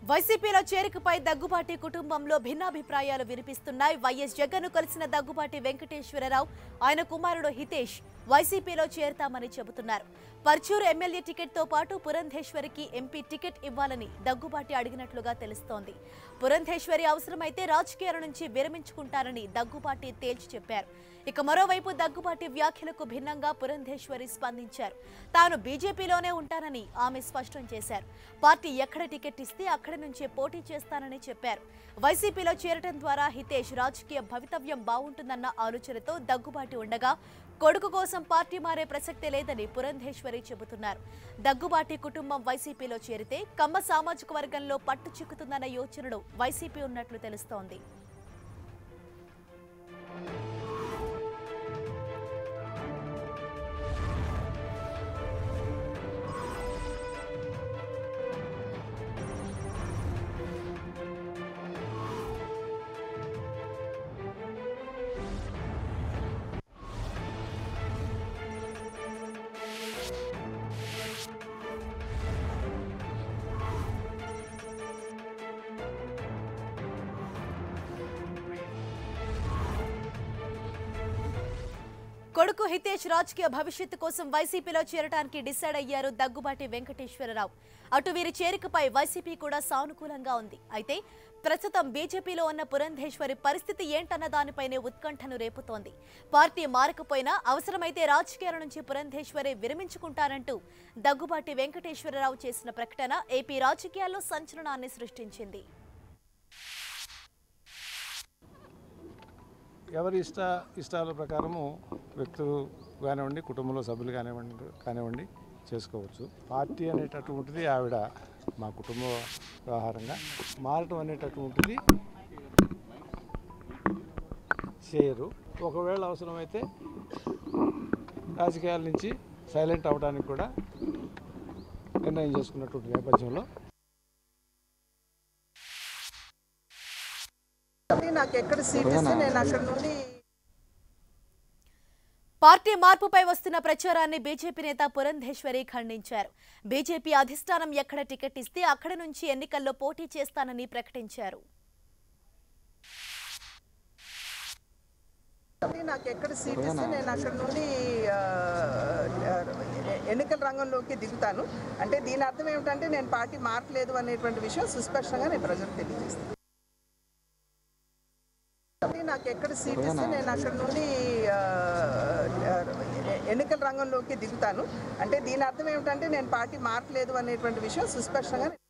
వైసీపీలో చేరికపై దగ్గుబాటి కుటుంబంలో భిన్నాభిప్రాయాలు వినిపిస్తున్నాయి వైఎస్ జగన్ కలిసిన దగ్గుబాటి వెంకటేశ్వరరావు ఆయన కుమారుడు హితేష్ వైసీపీలో చేరతామని చెబుతున్నారు పర్చూరు ఎమ్మెల్యే టికెట్ తో పాటు పురంధేశ్వరికి ఎంపీ టికెట్ ఇవ్వాలని దగ్గుబాటి అడిగినట్లుగా తెలుస్తోంది పురంధేశ్వరి అవసరమైతే రాజకీయాల నుంచి విరమించుకుంటారని దగ్గుబాటి తేల్చి చెప్పారు ఇక మరోవైపు దగ్గుబాటి వ్యాఖ్యలకు భిన్నంగా పురంధేశ్వరి స్పందించారు తాను బీజేపీలోనే ఉంటానని ఆమె స్పష్టం చేశారు పార్టీ ఎక్కడ టికెట్ ఇస్తే అక్కడి నుంచే పోటీ చేస్తానని చెప్పారు వైసీపీలో చేరటం ద్వారా హితేష్ రాజకీయ భవితవ్యం బాగుంటుందన్న ఆలోచనతో దగ్గుబాటి ఉండగా కొడుకు కోసం పార్టీ మారే ప్రసక్తే లేదని పురంధేశ్వరి చెబుతున్నారు దగ్గుబాటి కుటుంబం వైసీపీలో చేరితే కమ్మ సామాజిక వర్గంలో పట్టు చిక్కుతుందన్న యోచనలో వైసీపీ ఉన్నట్లు తెలుస్తోంది కొడుకు హితేష్ రాజకీయ భవిష్యత్తు కోసం వైసీపీలో చేరడానికి డిసైడ్ అయ్యారు దగ్గుబాటి వెంకటేశ్వరరావు అటు వీరి చేరికపై వైసీపీ కూడా సానుకూలంగా ఉంది అయితే ప్రస్తుతం బీజేపీలో ఉన్న పురంధేశ్వరి పరిస్థితి ఏంటన్న దానిపైనే ఉత్కంఠను రేపుతోంది పార్టీ మారకపోయినా అవసరమైతే రాజకీయాల నుంచి పురంధేశ్వరి విరమించుకుంటారంటూ దగ్గుబాటి వెంకటేశ్వరరావు చేసిన ప్రకటన ఏపీ రాజకీయాల్లో సంచలనాన్ని సృష్టించింది ఎవరి ఇష్ట ఇష్టాల ప్రకారము వ్యక్తులు కానివ్వండి కుటుంబంలో సభ్యులు కానివ్వండి కానివ్వండి చేసుకోవచ్చు పార్టీ అనేటటువంటిది ఆవిడ మా కుటుంబ వ్యవహారంగా మారటం అనేటటువంటిది చేయరు ఒకవేళ అవసరమైతే రాజకీయాల నుంచి సైలెంట్ అవడానికి కూడా నిర్ణయం చేసుకున్నటువంటి నేపథ్యంలో కాబట్టి నాకు ఎక్కడ సీట్ ఇస్తే నేను అక్కడ నుండి పార్టీ మార్పుపై వస్తున్న ప్రచారాన్ని బీజేపీ నేత పురంధేశ్వరి ఖండించారు బీజేపీ అధిష్టానం ఎక్కడ టికెట్ ఇస్తే అక్కడి నుంచి ఎన్నికల్లో పోటీ చేస్తానని ప్రకటించారు కాబట్టి నాకు ఎక్కడ సీట్ ఇస్తే నేను అక్కడ నుండి ఆ, ఎన్నికల రంగంలోకి దిగుతాను అంటే దీని అర్థం ఏమిటంటే నేను పార్టీ మారట్లేదు అనేటువంటి విషయం సుస్పష్టంగా నేను ప్రజలకు తెలియజేస్తాను కాబట్టి నాకు ఎక్కడ సీట్ ఇస్తే నేను అక్కడ నుండి ఆ, ఎన్నికల రంగంలోకి దిగుతాను అంటే దీని అర్థం ఏమిటంటే నేను పార్టీ మారట్లేదు అనేటువంటి విషయం సుస్పష్టంగా